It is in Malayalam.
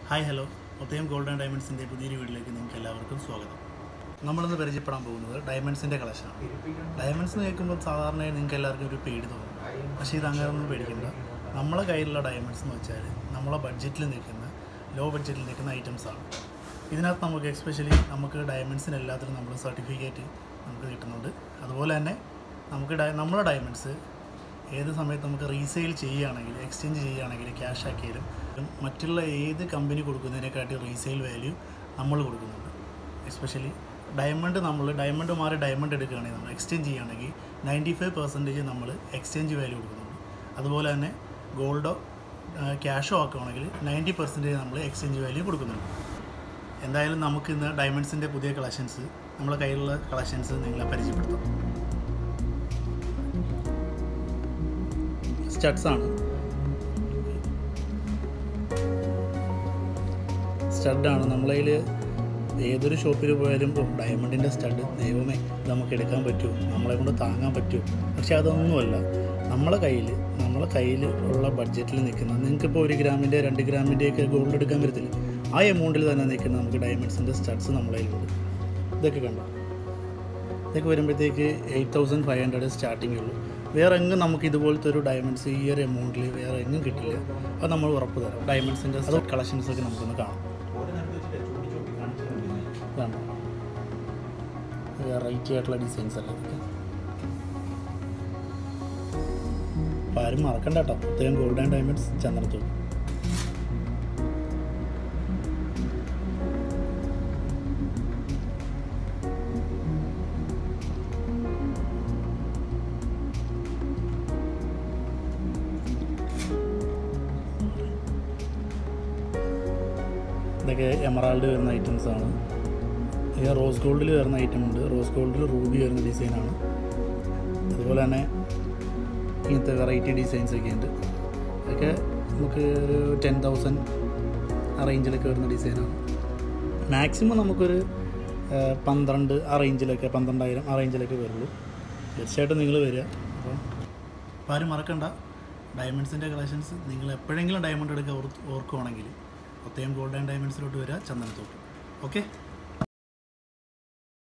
hi hello Othayam gold and ഡയമണ്ട്സിൻ്റെ പുതിയൊരു വീട്ടിലേക്ക് നിങ്ങൾക്ക് എല്ലാവർക്കും സ്വാഗതം നമ്മളിന്ന് പരിചയപ്പെടാൻ പോകുന്നത് ഡയമണ്ട്സിൻ്റെ കളക്ഷനാണ് ഡയമണ്ട്സ് എന്ന് കേൾക്കുമ്പോൾ സാധാരണയായി നിങ്ങൾക്ക് എല്ലാവർക്കും ഒരു പേടി തോന്നും പക്ഷേ ഇത് അങ്ങനെയൊന്നും പേടിക്കണ്ട നമ്മളെ കയ്യിലുള്ള ഡയമണ്ട്സ് എന്ന് വെച്ചാൽ നമ്മളെ ബഡ്ജറ്റിൽ നിൽക്കുന്ന ലോ ബഡ്ജറ്റിൽ നിൽക്കുന്ന items ആണ് ഇതിനകത്ത് നമുക്ക് എക്സ്പെഷ്യലി നമുക്ക് ഡയമണ്ട്സിന് എല്ലാത്തിലും നമ്മൾ സർട്ടിഫിക്കറ്റ് നമുക്ക് കിട്ടുന്നുണ്ട് അതുപോലെ തന്നെ നമുക്ക് ഡയ നമ്മുടെ ഡയമണ്ട്സ് ഏത് സമയത്ത് നമുക്ക് റീസെയിൽ ചെയ്യുകയാണെങ്കിൽ എക്സ്ചേഞ്ച് ചെയ്യുകയാണെങ്കിൽ ക്യാഷ് ആക്കിയാലും മറ്റുള്ള ഏത് കമ്പനി കൊടുക്കുന്നതിനെക്കാട്ടി റീസെയിൽ വാല്യൂ നമ്മൾ കൊടുക്കുന്നുണ്ട് എസ്പെഷ്യലി ഡയമണ്ട് നമ്മൾ ഡയമണ്ട് മാറി ഡയമണ്ട് എടുക്കുകയാണെങ്കിൽ നമ്മൾ എക്സ്ചേഞ്ച് ചെയ്യുകയാണെങ്കിൽ നയൻറ്റി ഫൈവ് പെർസെൻറ്റേജ് നമ്മൾ എക്സ്ചേഞ്ച് വാല്യൂ കൊടുക്കുന്നുണ്ട് അതുപോലെ തന്നെ ഗോൾഡോ ക്യാഷോ ആക്കുകയാണെങ്കിൽ നയൻറ്റി പെർസെൻറ്റേജ് നമ്മൾ എക്സ്ചേഞ്ച് വാല്യൂ കൊടുക്കുന്നുണ്ട് എന്തായാലും നമുക്ക് ഇന്ന് ഡയമണ്ട്സിൻ്റെ പുതിയ കളക്ഷൻസ് നമ്മളെ കയ്യിലുള്ള കളക്ഷൻസ് നിങ്ങളെ പരിചയപ്പെടുത്താം സ്റ്റഡ്സ് ആണ് സ്റ്റഡാണ് നമ്മളതിൽ ഏതൊരു ഷോപ്പിൽ പോയാലും ഇപ്പോൾ ഡയമണ്ടിൻ്റെ സ്റ്റഡ് ദൈവമേ ഇത് നമുക്ക് എടുക്കാൻ പറ്റുമോ നമ്മളെ കൊണ്ട് താങ്ങാൻ പറ്റുമോ പക്ഷെ അതൊന്നുമല്ല നമ്മളെ കയ്യിൽ നമ്മളെ കയ്യിൽ ഉള്ള ബഡ്ജറ്റിൽ നിൽക്കുന്ന നിങ്ങൾക്കിപ്പോൾ ഒരു ഗ്രാമിൻ്റെ രണ്ട് ഗ്രാമിൻ്റെയൊക്കെ ഗോൾഡ് എടുക്കാൻ പറ്റത്തില്ല ആ എമൗണ്ടിൽ തന്നെ നിൽക്കുന്ന നമുക്ക് ഡയമണ്ട്സിൻ്റെ സ്റ്റഡ്സ് നമ്മളതിലുണ്ട് ഇതൊക്കെ കണ്ടോ ഇതൊക്കെ വരുമ്പോഴത്തേക്ക് eight thousand five hundred starting ഉള്ളൂ വേറെ എങ്ങും നമുക്ക് ഇതുപോലത്തെ ഒരു ഡയമണ്ട്സ് ഈ ഒരു എമൗണ്ടിൽ വേറെ എങ്ങും കിട്ടില്ല അത് നമ്മൾ ഉറപ്പ് തരാം ഡയമണ്ട്സിൻ്റെ കളക്ഷൻസ് ഒക്കെ നമുക്കൊന്ന് കാണാം ഇതാണ് വെറൈറ്റി ആയിട്ടുള്ള ഡിസൈൻസ് അല്ലേ ഇതൊക്കെ അപ്പോൾ ആരും മറക്കണ്ട കേട്ടോ പ്രത്യേകം ഗോൾഡ് ആൻഡ് ഡയമണ്ട്സ് ചന്ദ്രത്തൂർ ഇതൊക്കെ എമറാൾഡ് വരുന്ന ഐറ്റംസ് ആണ് ഇത് റോസ് ഗോൾഡിൽ വരുന്ന ഐറ്റം ഉണ്ട് റോസ് ഗോൾഡിൽ റൂബി വരുന്ന ഡിസൈനാണ് അതുപോലെ തന്നെ ഇങ്ങനത്തെ വെറൈറ്റി ഡിസൈൻസ് ഒക്കെ ഉണ്ട് ഇതൊക്കെ നമുക്ക് ഒരു ടെൻ തൗസൻഡ് ആ റേഞ്ചിലൊക്കെ വരുന്ന ഡിസൈനാണ് മാക്സിമം നമുക്കൊരു ആ, പന്ത്രണ്ട് ആ റേഞ്ചിലൊക്കെ പന്ത്രണ്ടായിരം ആ റേഞ്ചിലൊക്കെ വരുള്ളൂ തീർച്ചയായിട്ടും നിങ്ങൾ വരിക അപ്പം അപ്പോൾ ആരും മറക്കണ്ട ഡയമണ്ട്സിൻ്റെ കളക്ഷൻസ് നിങ്ങൾ എപ്പോഴെങ്കിലും ഡയമണ്ട് എടുക്കുക ഓർ ഓർക്കുവാണെങ്കിൽ ഒത്തയം ഗോൾഡ് ആൻഡ് ഡയമണ്ട്സിലോട്ട് വരിക ചന്ദനത്തോട്ട് ഓക്കെ